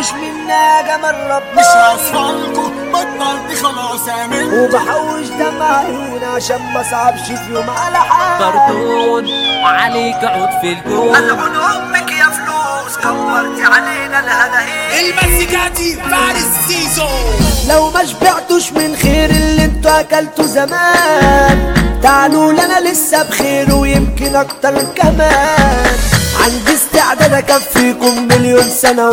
مفيش منا جمال مش ربنا هصفالكوا بطلت خلاص امن وبحوش دمع عيوني عشان ما صعبش في يوم على حد بردون عليك عود في الجون العون امك يا فلوس كبرتي علينا الهلاهيل المزيكاتي فارس سيزو لو ما شبعتوش من خير اللي انتوا اكلتوا زمان تعالوا لنا لسه بخير ويمكن اكتر كمان عندي استعداد اكفيكم مليون سنة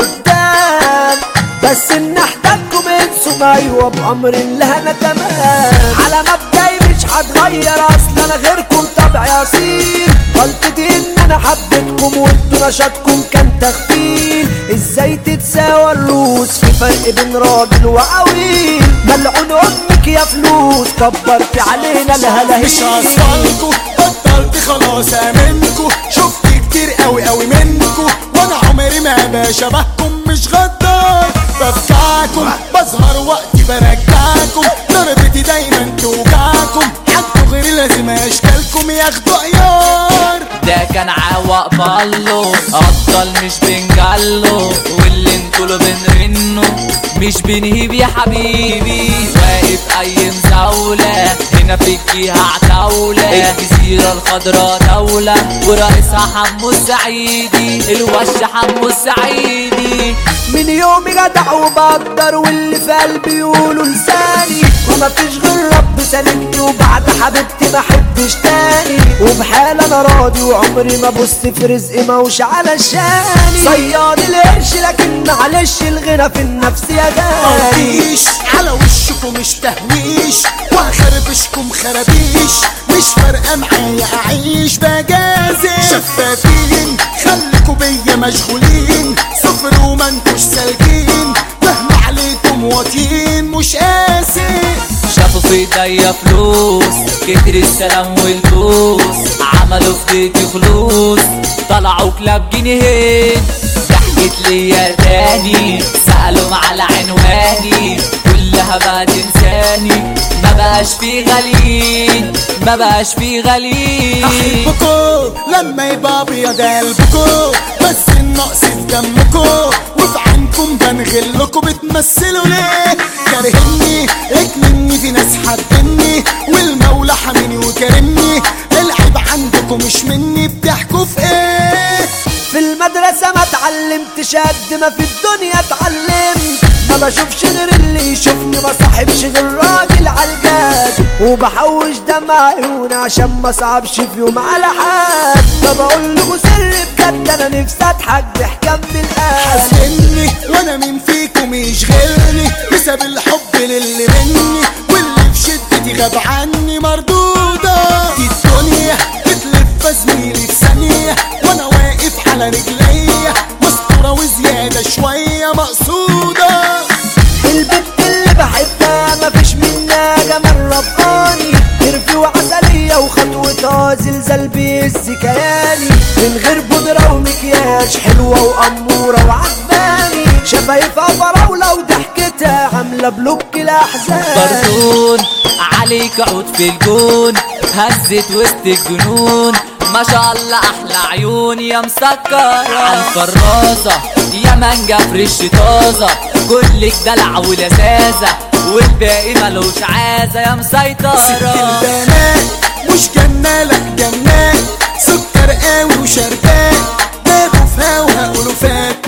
قدام بس ان احتاجكم انسوا ما ايوه بامر الله انا كمان على مبدأي مش هتغير اصل انا غيركم طبعي اصيل غلطتي ان انا حبيتكم وانتوا نشاطكم كان تخفيل ازاي تتساوى الروس في فرق بين راجل وعويل ملعون امك يا فلوس كبرت علينا مش الهلاهيل هصفالكوا بطلت خلاص امنكوا شفت كتير قوي قوي منكوا وانا عمري ما ابقى شبهكم مش غدار بفكعكم بظهر وقتي برجعكم ضربتي دايما توجعكم حطوا غيري لازم اشكالكم ياخدوا عيار ده كان عواق بالو افضل مش بنجلو واللي انتوا له بنرنه مش بنهيب يا حبيبي واقف اي مزاولة هنا في الجهة عتاولة الجزيرة الخضراء دولة ورئيسها حمو السعيدي الوش حمو السعيدي من يومي جدع وبقدر واللي في قلبي يقولوا لساني وما فيش غير رب سالمني وبعد حبيبتي ما احبش تاني وبحال انا راضي وعمري ما بص في رزقي موش علشاني صياد القرش لكن معلش الغنى في النفس يا غالي مفيش على وشكم مش تهويش وهخربشكم خرابيش مش فارقة معايا أعيش بجازي شفافين خليكوا بيا مشغولين صفر وما انتوش سالكين مهما عليكم واطيين مش قاسي شافوا في ايديا فلوس كتر السلام والبوس عملوا في بيتي خلوص طلعوا كلاب جنيهين ضحكت ليا تاني سألوا على عنواني كلها بقى تنساني ما بقاش في غاليين ما بقاش في غاليين احبكوا لما يبقى ابيض قلبكوا بس النقص في دمكوا وفي عينكم بنغلكوا بتمثلوا ليه كارهني اكمني في ناس حبني والمولى حميني وكرمني العيب عندكم مش مني بتحكوا في ايه في المدرسة ما اتعلمتش قد ما في الدنيا اتعلمت ما بشوفش غير اللي يشوفني ما صاحبش غير راجل عالجاد وبحوش دمع عيوني عشان ما صعبش في يوم على حد فبقول له سر بجد انا نفسي اضحك ضحكا بالقلب حاسبني وانا مين فيكم يشغلني بسبب الحب للي مني واللي في شدتي غاب عني مردودة دي الدنيا بتلف زميلي في ثانية وانا واقف على رجليا مسطورة وزيادة شوية مقصودة البنت اللي بحبها مفيش منها جمال رباني ترفي وعسلية وخطوتها زلزال بيهز كياني من غير بودرة ومكياج حلوة وأمورة وعجباني شفايفها فراولة وضحكتها عاملة بلوك الأحزان بردون عليك عود في الجون هزت وسط الجنون ما شاء الله احلى عيون يا مسكرة عالفرازة يا مانجا فريش طازة كلك دلع ولذاذة والباقي ملوش عازة يا ست مسيطرة البنات مش جنالك جنات سكر قوي وشربات جابوا في هوا ألوفات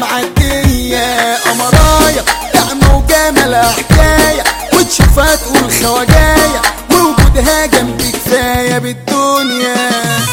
معدية قمرايا نعمة وجمال حكاية وتشوفها تقول خواجاية ووجودها جنبي كفاية بالدنيا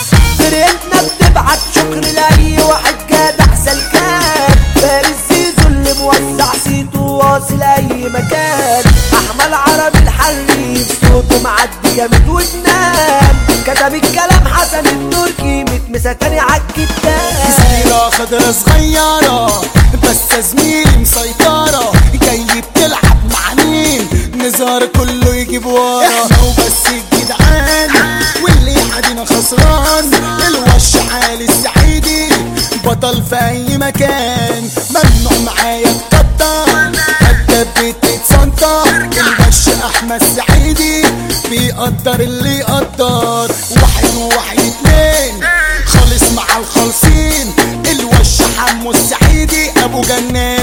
فرقتنا بتبعت شكر لأي واحد جدع سلكان فارس زيزو اللي موزع سيته واصل أي مكان أحمد عربي الحريف صوته معدي جامد وجنان كتب الكلام حسن التركي متمسة تاني عالكتاب زميلة خضرة صغيرة بس يا زميلي مسيطرة جاي بتلعب مع مين نزار كله يجيب ورا احنا وبس الجدعان واللي حدينا خسران الوش عالي السعيدي بطل في اي مكان ممنوع معايا تقطع كداب بتتصنطع الوش احمد سعيدي بيقدر اللي يقدر واحد وواحد اتنين خالص مع الخالصين الوش حمو السعيدي ابو جنات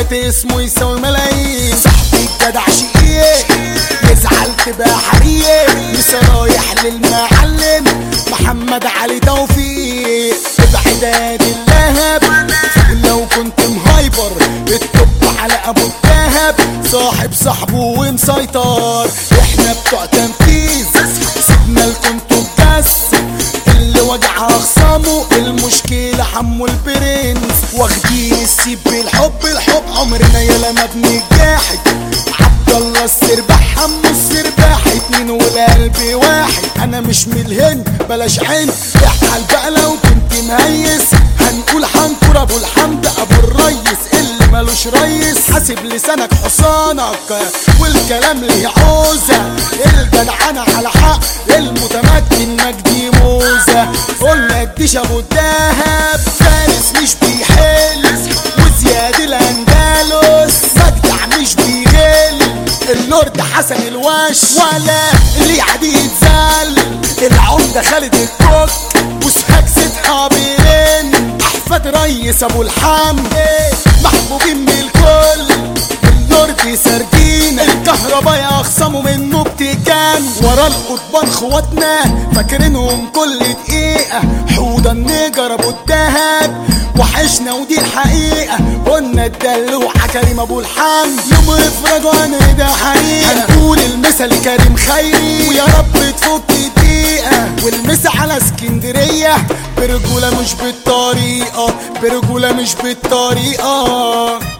بنت اسمه يساوي ملايين صاحبي الجدع شقيق يزعل تبقى حريق لسه رايح للمعلم محمد علي توفيق ابعد ادي اللهب لو كنت مهايبر الطب على ابو الدهب صاحب صاحبه ومسيطر احنا بتوع تنفيذ سيبنا لكم بس اللي وجع اخصامه المشكلة حمو البرنس واخدين السيب بالحب الحب عمرنا يلا ما بنجاحد عبد الله السرباح حمو السرباح اتنين والقلب واحد انا مش من الهند بلاش عين احال بقى لو كنت مهيس هنقول حنكر ابو الحمد ابو الريس اللي ملوش ريس حاسب لسانك حصانك والكلام ليه عوزة الجدعنة على حق المتمكن مجدي موزة قلنا الديش ابو الدهب فارس مش بيحل وزياد الاندلس مجدع مش بيغل اللورد حسن الوش ولا اللي عادي يتزل العمدة خالد الكوك وسهاج ست حابين احفاد ريس ابو الحمد محبوبين من الكل اللورد سردين الكهرباء يا اخصموا منه بتجان ورا القضبان خواتنا فاكرينهم كل دقيقة حوضة النجر ابو الدهب وحشنا ودي الحقيقة قلنا الدلوع كريم ابو الحمد يوم افرج وانا ده حقيقة هنقول المثل كريم خيري ويا رب تفك الدقيقة والمسا على اسكندرية برجولة مش بالطريقة برجولة مش بالطريقة